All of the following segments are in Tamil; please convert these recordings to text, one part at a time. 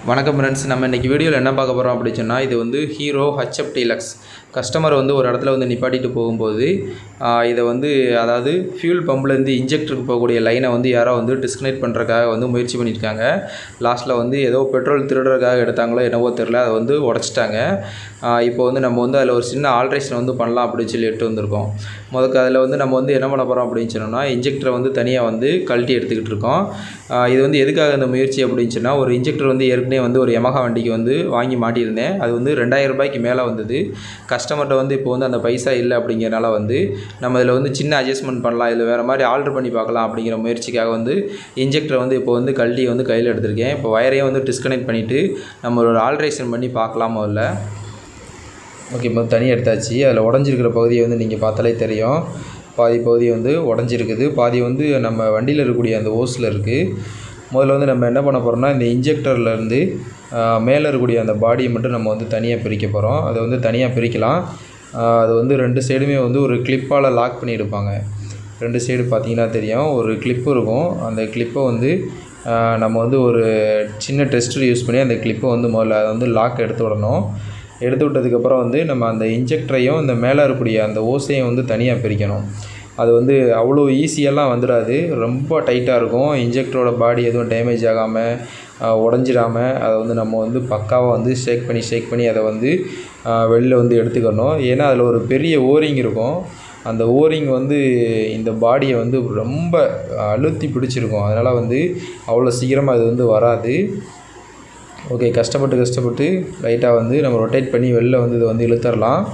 வணக்கம் ஃப்ரெண்ட்ஸ் நம்ம இன்றைக்கி வீடியோவில் என்ன பார்க்க போகிறோம் அப்படின்னு சொன்னால் இது வந்து ஹீரோ ஹச்எப் டீலக்ஸ் கஸ்டமர் வந்து ஒரு இடத்துல வந்து நிப்பாட்டிட்டு போகும்போது ஆஹ், இதை வந்து அதாவது ஃபியூல் பம்ப்லேருந்து இன்ஜெக்டருக்கு போகக்கூடிய லைனை வந்து யாரோ வந்து டிஸ்கனெக்ட் பண்ணுறதுக்காக வந்து முயற்சி பண்ணியிருக்காங்க லாஸ்ட்டில் வந்து ஏதோ பெட்ரோல் திருடுறதுக்காக எடுத்தாங்களோ என்னவோ தெரில அதை வந்து உடச்சிட்டாங்க ஆஹ், இப்போ வந்து நம்ம வந்து அதில் ஒரு சின்ன ஆல்ட்ரேஷன் வந்து பண்ணலாம் அப்படின்னு சொல்லி எட்டு வந்திருக்கோம் முதக்கு அதில் வந்து நம்ம வந்து என்ன பண்ண போகிறோம் அப்படின்னு சொன்னோம்னா இன்ஜெக்டரை வந்து தனியாக வந்து கழட்டி எடுத்துக்கிட்டு இருக்கோம் ஆஹ், இது வந்து எதுக்காக இந்த முயற்சி அப்படின்னு சொன்னால் ஒரு இன்ஜெக்டர் வந்து ஏற்கனவே வந்து ஒரு யமஹா வண்டிக்கு வந்து வாங்கி மாட்டியிருந்தேன் அது வந்து ரெண்டாயிரம் ரூபாய்க்கு மேலே வந்தது கஸ்டமர்கிட்ட வந்து இப்போ வந்து அந்த பைசா இல்லை அப்படிங்கிறனால வந்து நம்ம இதில் வந்து சின்ன அட்ஜஸ்ட்மெண்ட் பண்ணலாம் இதில் வேறு மாதிரி ஆல்ட்ரு பண்ணி பார்க்கலாம் அப்படிங்கிற முயற்சிக்காக வந்து இன்ஜெக்டரை வந்து இப்போ வந்து கழட்டி வந்து கையில் எடுத்திருக்கேன் இப்போ வயரையும் வந்து டிஸ்கனெக்ட் பண்ணிவிட்டு நம்ம ஒரு ஆல்ட்ரேஷன் பண்ணி பார்க்கலாம் முதல்ல ஓகே இப்போ தனி எடுத்தாச்சு அதில் உடஞ்சிருக்கிற பகுதியை வந்து நீங்கள் பார்த்தாலே தெரியும் பாதி பகுதி வந்து உடஞ்சிருக்குது பாதி வந்து நம்ம வண்டியில் இருக்கக்கூடிய அந்த ஓஸில் இருக்குது முதல்ல வந்து நம்ம என்ன பண்ண போகிறோம்னா இந்த இன்ஜெக்டர்லேருந்து மேலே இருக்கக்கூடிய அந்த பாடியை மட்டும் நம்ம வந்து தனியாக பிரிக்க போகிறோம் அதை வந்து தனியாக பிரிக்கலாம் ஆஹ் அது வந்து ரெண்டு சைடுமே வந்து ஒரு கிளிப்பால் லாக் பண்ணி எடுப்பாங்க ரெண்டு சைடு பார்த்தீங்கன்னா தெரியும் ஒரு கிளிப்பு இருக்கும் அந்த கிளிப்பை வந்து ஆஹ் நம்ம வந்து ஒரு சின்ன டெஸ்டர் யூஸ் பண்ணி அந்த கிளிப்பை வந்து முதல்ல அதை வந்து லாக் எடுத்து விடணும் எடுத்து விட்டதுக்கப்புறம் வந்து நம்ம அந்த இன்ஜெக்டரையும் இந்த மேலே இருக்கக்கூடிய அந்த ஓசையும் வந்து தனியாக பிரிக்கணும் அது வந்து அவ்வளோ ஈஸியெல்லாம் வந்துடாது ரொம்ப டைட்டாக இருக்கும் இன்ஜெக்டரோட பாடி எதுவும் டேமேஜ் ஆகாமல் உடஞ்சிடாமல் அதை வந்து நம்ம வந்து பக்காவாக வந்து ஷேக் பண்ணி ஷேக் பண்ணி அதை வந்து ஆஹ் வெளில வந்து எடுத்துக்கணும் ஏன்னா அதில் ஒரு பெரிய ஓரிங் இருக்கும் அந்த ஓரிங் வந்து இந்த பாடியை வந்து ரொம்ப அழுத்தி பிடிச்சிருக்கும் அதனால் வந்து அவ்வளோ சீக்கிரமாக அது வந்து வராது ஓகே கஷ்டப்பட்டு கஷ்டப்பட்டு லைட்டாக வந்து நம்ம ரொட்டேட் பண்ணி வெளில வந்து இதை வந்து இழுத்துடலாம்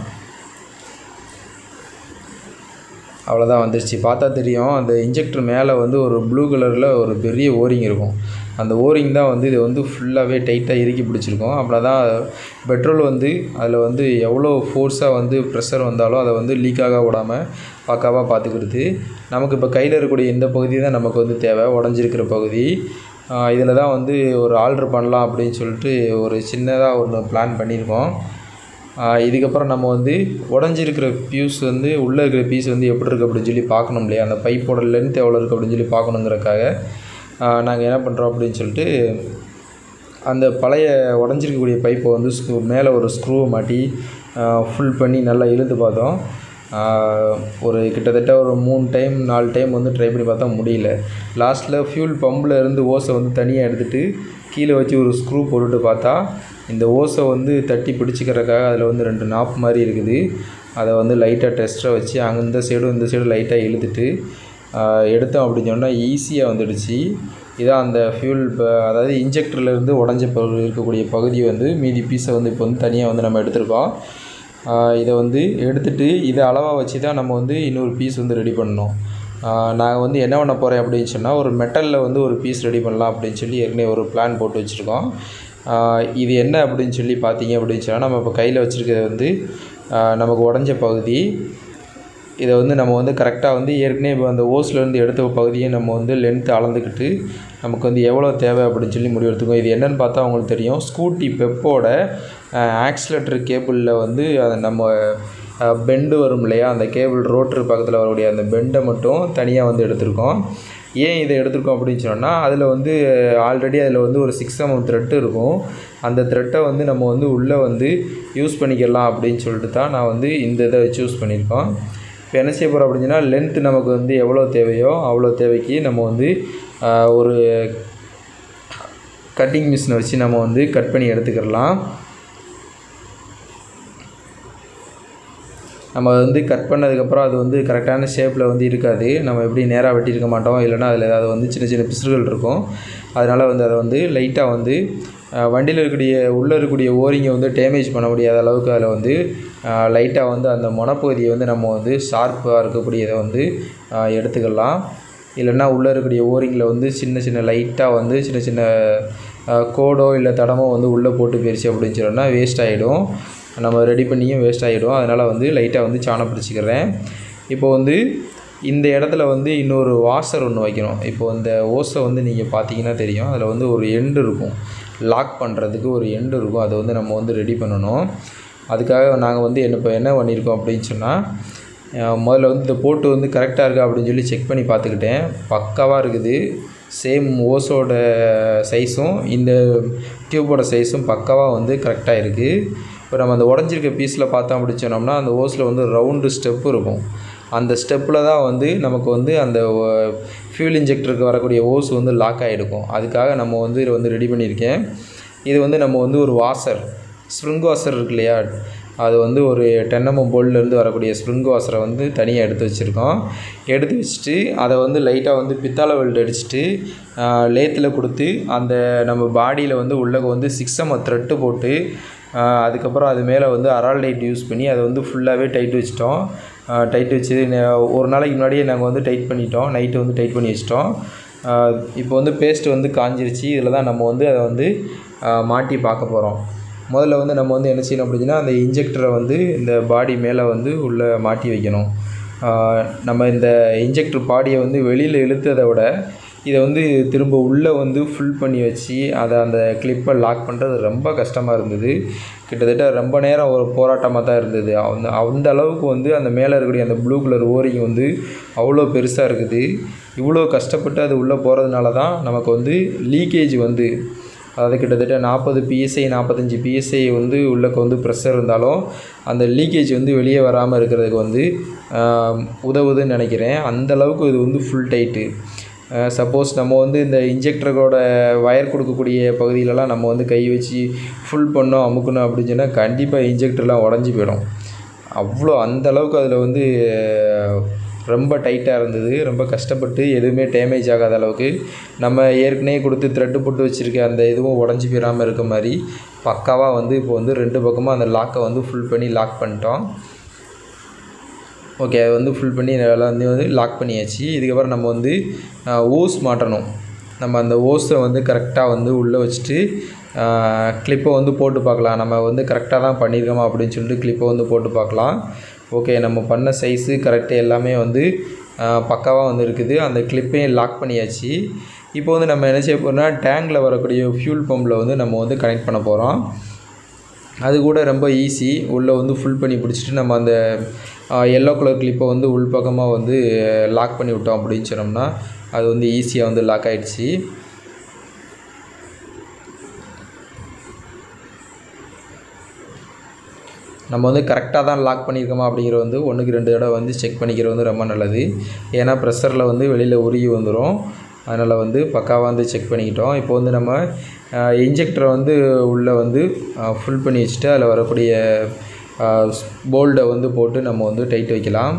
அவ்வளோதான் வந்துருச்சு பார்த்தா தெரியும் அந்த இன்ஜெக்டர் மேலே வந்து ஒரு ப்ளூ கலரில் ஒரு பெரிய ஓரிங் இருக்கும் அந்த ஓரிங் தான் வந்து இது வந்து ஃபுல்லாகவே டைட்டாக இறுக்கி பிடிச்சிருக்கும் அப்படின்னா தான் பெட்ரோல் வந்து அதில் வந்து எவ்வளோ ஃபோர்ஸாக வந்து ப்ரெஷர் வந்தாலும் அதை வந்து லீக் ஆக விடாமல் பக்காவாக பார்த்துக்கிடுது நமக்கு இப்போ கையில் இருக்கக்கூடிய இந்த பகுதி தான் நமக்கு வந்து தேவை உடஞ்சிருக்கிற பகுதி இதில் தான் வந்து ஒரு ஆல்ட்ரு பண்ணலாம் அப்படின்னு சொல்லிட்டு ஒரு சின்னதாக ஒன்று பிளான் பண்ணியிருக்கோம் ஆஹ் இதுக்கப்புறம் நம்ம வந்து உடஞ்சிருக்கிற பியூஸ் வந்து உள்ளே இருக்கிற பீஸ் வந்து எப்படி இருக்குது அப்படின்னு சொல்லி பார்க்கணும் இல்லையா அந்த பைப்போட லென்த் எவ்வளோ இருக்குது அப்படின்னு சொல்லி பார்க்கணுங்கிறக்காக நாங்கள் என்ன பண்ணுறோம் அப்படின்னு சொல்லிட்டு அந்த பழைய உடஞ்சிருக்கக்கூடிய பைப்பை வந்து ஸ்க்ரூ மேலே ஒரு ஸ்க்ரூவை மாட்டி ஃபுல் பண்ணி நல்லா இழுத்து பார்த்தோம் ஆஹ் ஒரு கிட்டத்தட்ட ஒரு மூணு டைம் நாலு டைம் வந்து ட்ரை பண்ணி பார்த்தா முடியல லாஸ்ட்டில் ஃபியூல் பம்பில் இருந்து ஓஸை வந்து தனியாக எடுத்துகிட்டு கீழே வச்சு ஒரு ஸ்க்ரூ போட்டுட்டு பார்த்தா இந்த ஓஸை வந்து தட்டி பிடிச்சிக்கிறதுக்காக அதில் வந்து ரெண்டு நாப் மாதிரி இருக்குது அதை வந்து லைட்டாக டெஸ்ட்டரை வச்சு அங்கே இந்த சைடும் இந்த சைடும் லைட்டாக இழுத்துட்டு ஆஹ் எடுத்தோம் அப்படின்னு சொன்னால் ஈஸியாக வந்துடுச்சு இதான் அந்த ஃபியூல் அதாவது இன்ஜெக்டர்லேருந்து உடஞ்ச பகுதி இருக்கக்கூடிய பகுதி வந்து மீதி பீஸை வந்து இப்போ வந்து தனியாக வந்து நம்ம எடுத்திருக்கோம் ஆஹ் இதை வந்து எடுத்துட்டு இதை அளவாக வச்சு தான் நம்ம வந்து இன்னொரு பீஸ் வந்து ரெடி பண்ணணும் நான் வந்து என்ன பண்ண போகிறேன் அப்படின்னு சொன்னால் ஒரு மெட்டலில் வந்து ஒரு பீஸ் ரெடி பண்ணலாம் அப்படின்னு சொல்லி ஏற்கனவே ஒரு பிளான் போட்டு வச்சுருக்கோம் ஆஹ் இது என்ன அப்படின்னு சொல்லி பார்த்தீங்க அப்படின்னு சொன்னால் நம்ம இப்போ கையில் வச்சுருக்கிறது வந்து ஆஹ் நமக்கு உடஞ்ச பகுதி இதை வந்து நம்ம வந்து கரெக்டாக வந்து ஏற்கனவே இப்போ அந்த ஓஸ்லேருந்து எடுத்த பகுதியை நம்ம வந்து லென்த்து அளந்துக்கிட்டு நமக்கு வந்து எவ்வளோ தேவை அப்படின்னு சொல்லி முடிவெடுத்துக்கோம் இது என்னென்னு பார்த்தா உங்களுக்கு தெரியும் ஸ்கூட்டி பெப்போட ஆக்சிலேட்டர் கேபிளில் வந்து அதை நம்ம பெண்டு வரும் இல்லையா அந்த கேபிள் ரோட்ரு பக்கத்தில் வரக்கூடிய அந்த பெண்டை மட்டும் தனியாக வந்து எடுத்திருக்கோம் ஏன் இதை எடுத்திருக்கோம் அப்படின்னு சொன்னால் அதில் வந்து ஆல்ரெடி அதில் வந்து ஒரு சிக்ஸ் எம்எம் த்ரெட்டு இருக்கும் அந்த த்ரெட்டை வந்து நம்ம வந்து உள்ளே வந்து யூஸ் பண்ணிக்கலாம் அப்படின்னு சொல்லிட்டு தான் நான் வந்து இந்த இதை சூஸ் பண்ணியிருக்கோம் இப்போ என்ன செய்ய போகிறோம் அப்படின்னு சொன்னால் லென்த்து நமக்கு வந்து எவ்வளோ தேவையோ அவ்வளோ தேவைக்கு நம்ம வந்து ஆஹ், ஒரு கட்டிங் மிஷினை வச்சு நம்ம வந்து கட் பண்ணி எடுத்துக்கிடலாம் நம்ம வந்து கட் பண்ணதுக்கப்புறம் அது வந்து கரெக்டான ஷேப்பில் வந்து இருக்காது நம்ம எப்படி நேராக வெட்டியிருக்க மாட்டோம் இல்லைன்னா அதில் ஏதாவது வந்து சின்ன சின்ன பிசுறுகள் இருக்கும் அதனால் வந்து அதை வந்து லைட்டாக வந்து அஹ், வண்டியில் இருக்கக்கூடிய உள்ளே இருக்கக்கூடிய ஓரிங்கை வந்து டேமேஜ் பண்ண முடியாத அளவுக்கு அதில் வந்து லைட்டாக வந்து அந்த முனப்பகுதியை வந்து நம்ம வந்து ஷார்ப்பாக இருக்கக்கூடியதை வந்து அஹ், எடுத்துக்கலாம் இல்லைன்னா உள்ளே இருக்கக்கூடிய ஓரிங்கில் வந்து சின்ன சின்ன லைட்டாக வந்து சின்ன சின்ன அஹ், கோடோ இல்லை தடமோ வந்து உள்ளே போட்டு போயிடுச்சு அப்படின்னு சொன்னோன்னா வேஸ்ட் ஆகிடும் நம்ம ரெடி பண்ணியும் வேஸ்ட் ஆகிடும் அதனால் வந்து லைட்டாக வந்து சாணம் பிடிச்சிக்கிறேன் இப்போ வந்து இந்த இடத்துல வந்து இன்னொரு வாஷர் ஒன்று வைக்கணும் இப்போ இந்த ஓஸை வந்து நீங்கள் பார்த்தீங்கன்னா தெரியும் அதில் வந்து ஒரு எண்டு இருக்கும் லாக் பண்ணுறதுக்கு ஒரு எண்டு இருக்கும் அதை வந்து நம்ம வந்து ரெடி பண்ணணும் அதுக்காக நாங்கள் வந்து என்ன இப்போ என்ன பண்ணியிருக்கோம் அப்படின்னு சொன்னால் அஹ் முதல்ல வந்து இந்த போட்டு வந்து கரெக்டாக இருக்கா அப்படின்னு சொல்லி செக் பண்ணி பார்த்துக்கிட்டேன் பக்காவாக இருக்குது சேம் ஓஸோட சைஸும் இந்த டியூப்போட சைஸும் பக்காவாக வந்து கரெக்டாக இருக்குது இப்போ நம்ம அந்த உடஞ்சிருக்க பீஸில் பார்த்தோம் அப்படி சொன்னோம்னா அந்த ஓஸில் வந்து ரவுண்டு ஸ்டெப்பு இருக்கும் அந்த ஸ்டெப்பில் தான் வந்து நமக்கு வந்து அந்த ஃபியூல் இன்ஜெக்டருக்கு வரக்கூடிய ஓஸ் வந்து லாக் ஆகிருக்கும் அதுக்காக நம்ம வந்து இதை வந்து ரெடி பண்ணியிருக்கேன் இது வந்து நம்ம வந்து ஒரு வாசர் ஸ்ப்ரிங் வாசர் இருக்கு இல்லையா அது வந்து ஒரு டென்னமம் போல்லேருந்து வரக்கூடிய ஸ்ப்ரிங் வாசரை வந்து தனியாக எடுத்து வச்சுருக்கோம் எடுத்து வச்சுட்டு அதை வந்து லைட்டாக வந்து பித்தாளை வெல்ட் அடிச்சுட்டு லேத்தில் கொடுத்து அந்த நம்ம பாடியில் வந்து உள்ளே வந்து சிக்ஸ் எம் த்ரெட்டு போட்டு ஆஹ் அதுக்கப்புறம் அது மேலே வந்து அரால் டைட் யூஸ் பண்ணி அதை வந்து ஃபுல்லாகவே டைட் வச்சிட்டோம் டைட் வச்சு நே- ஒரு நாளைக்கு முன்னாடியே நாங்கள் வந்து டைட் பண்ணிட்டோம் நைட்டு வந்து டைட் பண்ணி வச்சிட்டோம் ஆஹ் இப்போ வந்து பேஸ்ட் வந்து காஞ்சிருச்சு இதில் தான் நம்ம வந்து அதை வந்து ஆஹ் மாட்டி பார்க்க போகிறோம் முதல்ல வந்து நம்ம வந்து என்ன செய்யணும் அப்படின்னா அந்த இன்ஜெக்டரை வந்து இந்த பாடி மேலே வந்து உள்ளே மாட்டி வைக்கணும் ஆஹ் நம்ம இந்த இன்ஜெக்டர் பாடியை வந்து வெளியில் இழுத்ததை விட இதை வந்து திரும்ப உள்ளே வந்து ஃபுல் பண்ணி வச்சு அதை அந்த கிளிப்பை லாக் பண்ணுறது ரொம்ப கஷ்டமாக இருந்தது கிட்டத்தட்ட ரொம்ப நேரம் ஒரு போராட்டமாக தான் இருந்தது அந்த அந்த அளவுக்கு வந்து அந்த மேலே இருக்கக்கூடிய அந்த ப்ளூ கலர் ஓரிங் வந்து அவ்வளோ பெருசாக இருக்குது இவ்வளோ கஷ்டப்பட்டு அது உள்ளே போகிறதுனால தான் நமக்கு வந்து லீக்கேஜ் வந்து அதாவது கிட்டத்தட்ட நாற்பது பிஎஸ்ஐ நாற்பத்தஞ்சு பிஎஸ்ஐ வந்து உள்ளக்க வந்து ப்ரெஷர் இருந்தாலும் அந்த லீக்கேஜ் வந்து வெளியே வராமல் இருக்கிறதுக்கு வந்து ஆஹ், உதவுதுன்னு நினைக்கிறேன் அந்த அளவுக்கு இது வந்து ஃபுல் டைட்டு சப்போஸ் நம்ம வந்து இந்த இன்ஜெக்டரோட வயர் கொடுக்கக்கூடிய பகுதியிலலாம் நம்ம வந்து கை வச்சு ஃபுல் பண்ணோம் அமுக்கணும் அப்படின்னு சொன்னால் கண்டிப்பாக இன்ஜெக்டர்லாம் உடஞ்சி போயிடும் அவ்வளோ அந்த அளவுக்கு அதில் வந்து அஹ், ரொம்ப டைட்டாக இருந்தது ரொம்ப கஷ்டப்பட்டு எதுவுமே டேமேஜ் ஆகாத அளவுக்கு நம்ம ஏற்கனவே கொடுத்து த்ரெட்டு போட்டு வச்சுருக்க அந்த இதுவும் உடஞ்சி போயிடாமல் இருக்க மாதிரி பக்காவாக வந்து இப்போ வந்து ரெண்டு பக்கமும் அந்த லாக்கை வந்து ஃபுல் பண்ணி லாக் பண்ணிட்டோம் ஓகே அது வந்து ஃபுல் பண்ணி நல்லா வந்து வந்து லாக் பண்ணியாச்சு இதுக்கப்புறம் நம்ம வந்து ஓஸ் மாட்டணும் நம்ம அந்த ஓஸை வந்து கரெக்டாக வந்து உள்ளே வச்சுட்டு கிளிப்பை வந்து போட்டு பார்க்கலாம் நம்ம வந்து கரெக்டாக தான் பண்ணியிருக்கோமா அப்படின்னு சொல்லிட்டு கிளிப்பை வந்து போட்டு பார்க்கலாம் ஓகே நம்ம பண்ண சைஸு கரெக்டு எல்லாமே வந்து பக்காவாக வந்து இருக்குது அந்த கிளிப்பையும் லாக் பண்ணியாச்சு இப்போ வந்து நம்ம என்ன செய்ய போகிறோம்னா டேங்கில் வரக்கூடிய ஃபியூல் பம்பில் வந்து நம்ம வந்து கனெக்ட் பண்ண போகிறோம் அது கூட ரொம்ப ஈஸி உள்ளே வந்து ஃபுல் பண்ணி பிடிச்சிட்டு நம்ம அந்த எல்லோ கலர் கிளிப்பை வந்து உள்பக்கமாக வந்து லாக் பண்ணி விட்டோம் அப்படின்னு சொன்னோம்னா அது வந்து ஈஸியாக வந்து லாக் ஆகிடுச்சு நம்ம வந்து கரெக்டாக தான் லாக் பண்ணியிருக்கோமா அப்படிங்கிறது வந்து ஒன்றுக்கு ரெண்டு தடவை வந்து செக் பண்ணிக்கிறது வந்து ரொம்ப நல்லது ஏன்னா ப்ரெஷரில் வந்து வெளியில் உருகி வந்துடும் அதனால் வந்து பக்காவாக வந்து செக் பண்ணிக்கிட்டோம் இப்போ வந்து நம்ம இன்ஜெக்டரை வந்து உள்ளே வந்து ஃபுல் பண்ணி வச்சுட்டு அதில் வரக்கூடிய போல்டை வந்து போட்டு நம்ம வந்து டைட் வைக்கலாம்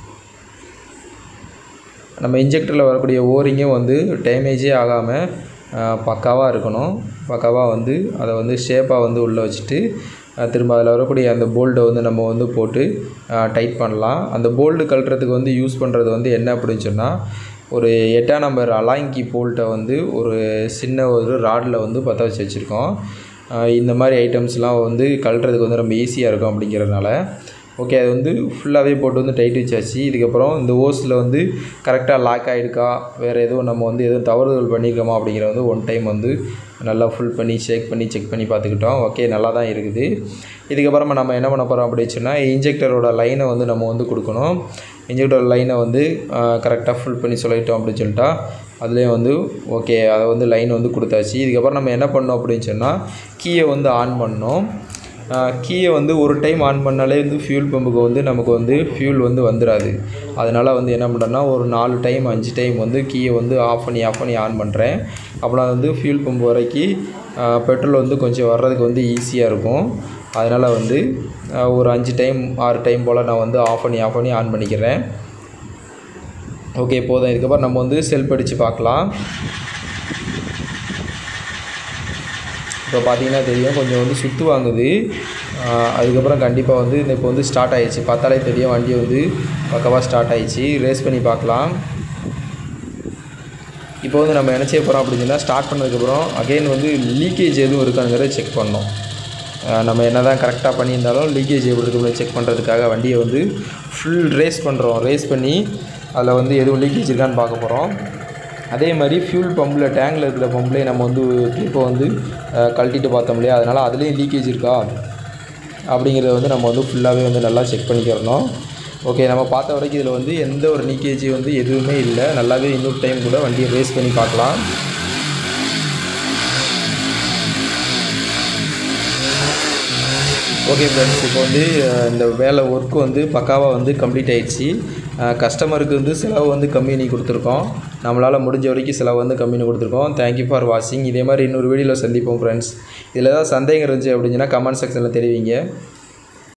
நம்ம இன்ஜெக்டரில் வரக்கூடிய ஓரிங்கும் வந்து டேமேஜே ஆகாமல் பக்காவாக இருக்கணும் பக்காவாக வந்து அதை வந்து ஷேப்பாக வந்து உள்ளே வச்சுட்டு அஹ் திரும்ப அதில் வரக்கூடிய அந்த போல்டை வந்து நம்ம வந்து போட்டு டைட் பண்ணலாம் அந்த போல்டு கழட்டுறதுக்கு வந்து யூஸ் பண்ணுறது வந்து என்ன அப்படின்னு சொன்னால் ஒரு எட்டாம் நம்பர் அலாங்கி போல்ட்டை வந்து ஒரு சின்ன ஒரு ராடில் வந்து பற்ற வச்சு வச்சுருக்கோம் அஹ் இந்த மாதிரி ஐட்டம்ஸ்லாம் வந்து கழட்டுறதுக்கு வந்து ரொம்ப ஈஸியாக இருக்கும் அப்படிங்கிறதுனால ஓகே அது வந்து ஃபுல்லாகவே போட்டு வந்து டைட் வச்சாச்சு இதுக்கப்புறம் இந்த ஓஸில் வந்து கரெக்டாக லாக் ஆகிருக்கா வேறு எதுவும் நம்ம வந்து எதுவும் தவறுதல் பண்ணியிருக்கோமா அப்படிங்கிற வந்து ஒன் டைம் வந்து நல்லா ஃபுல் பண்ணி செக் பண்ணி செக் பண்ணி பார்த்துக்கிட்டோம் ஓகே நல்லா தான் இருக்குது இதுக்கப்புறமா நம்ம என்ன பண்ண போகிறோம் அப்படின்னு சொன்னால் இன்ஜெக்டரோட லைனை வந்து நம்ம வந்து கொடுக்கணும் இன்ஜெக்டர் லைனை வந்து கரெக்டாக ஃபுல் பண்ணி சொல்லிட்டோம் அப்படின்னு சொல்லிட்டா அதுலேயே வந்து ஓகே அதை வந்து லைன் வந்து கொடுத்தாச்சு இதுக்கப்புறம் நம்ம என்ன பண்ணோம் அப்படின்னு சொன்னால் கீயை வந்து ஆன் பண்ணோம் கீயை வந்து ஒரு டைம் ஆன் பண்ணாலே வந்து ஃபியூல் பம்புக்கு வந்து நமக்கு வந்து ஃபியூல் வந்து வந்துடாது அதனால் வந்து என்ன பண்ணுறேன்னா ஒரு நாலு டைம் அஞ்சு டைம் வந்து கீயை வந்து ஆஃப் பண்ணி ஆஃப் பண்ணி ஆன் பண்ணுறேன் அப்போனா வந்து ஃபியூல் பம்பு வரைக்கும் பெட்ரோல் வந்து கொஞ்சம் வர்றதுக்கு வந்து ஈஸியாக இருக்கும் அதனால் வந்து ஆஹ், ஒரு அஞ்சு டைம் ஆறு டைம் போல் நான் வந்து ஆஃப் பண்ணி ஆஃப் பண்ணி ஆன் பண்ணிக்கிறேன் ஓகே போதும் இதுக்கப்புறம் நம்ம வந்து செல்ஃப் அடித்து பார்க்கலாம் இப்போ பார்த்தீங்கன்னா தெரியும் கொஞ்சம் வந்து சுற்று வாங்குது ஆஹ் அதுக்கப்புறம் கண்டிப்பாக வந்து இந்த இப்போ வந்து ஸ்டார்ட் ஆயிடுச்சு பார்த்தாலே தெரியும் வண்டி வந்து பக்கவாக ஸ்டார்ட் ஆயிடுச்சு ரேஸ் பண்ணி பார்க்கலாம் இப்போ வந்து நம்ம என்ன செய்ய போகிறோம் அப்படின்னு சொன்னால் ஸ்டார்ட் பண்ணதுக்கப்புறம் அகைன் வந்து லீக்கேஜ் எதுவும் இருக்காங்கிறத செக் பண்ணோம் ஆஹ் நம்ம என்ன தான் கரெக்டாக பண்ணியிருந்தாலும் லீக்கேஜ் எப்படி இருக்குன்னு செக் பண்ணுறதுக்காக வண்டியை வந்து ஃபுல் ரேஸ் பண்ணுறோம் ரேஸ் பண்ணி அதில் வந்து எதுவும் லீக்கேஜ் இருக்கான்னு பார்க்க போகிறோம் அதே மாதிரி ஃபியூல் பம்பில் டேங்கில் இருக்கிற பம்ப்லேயே நம்ம வந்து கிளிப்பை வந்து ஆஹ் கழட்டிட்டு பார்த்தோம் இல்லையா அதனால் அதுலேயும் லீக்கேஜ் இருக்கா அப்படிங்கிறத வந்து நம்ம வந்து ஃபுல்லாகவே வந்து நல்லா செக் பண்ணிக்கிறணும் ஓகே நம்ம பார்த்த வரைக்கும் இதில் வந்து எந்த ஒரு லீக்கேஜ் வந்து எதுவுமே இல்லை நல்லாவே இன்னொரு டைம் கூட வண்டியை ரேஸ் பண்ணி பார்க்கலாம் ஓகே ஃப்ரெண்ட்ஸ் இப்போ வந்து அஹ், இந்த வேலை ஒர்க் வந்து பக்காவாக வந்து கம்ப்ளீட் ஆயிடுச்சு கஸ்டமருக்கு வந்து செலவு வந்து கம்மி பண்ணி கொடுத்துருக்கோம் நம்மளால் முடிஞ்ச வரைக்கும் செலவு வந்து கம்மி பண்ணி கொடுத்துருக்கோம் தேங்க்யூ ஃபார் வாட்சிங் இதே மாதிரி இன்னொரு வீடியோவில் சந்திப்போம் ஃப்ரெண்ட்ஸ் இதில் ஏதாவது சந்தேகம் இருந்துச்சு அப்படின்னா கமெண்ட் செக்ஷனில் தெரிவிங்க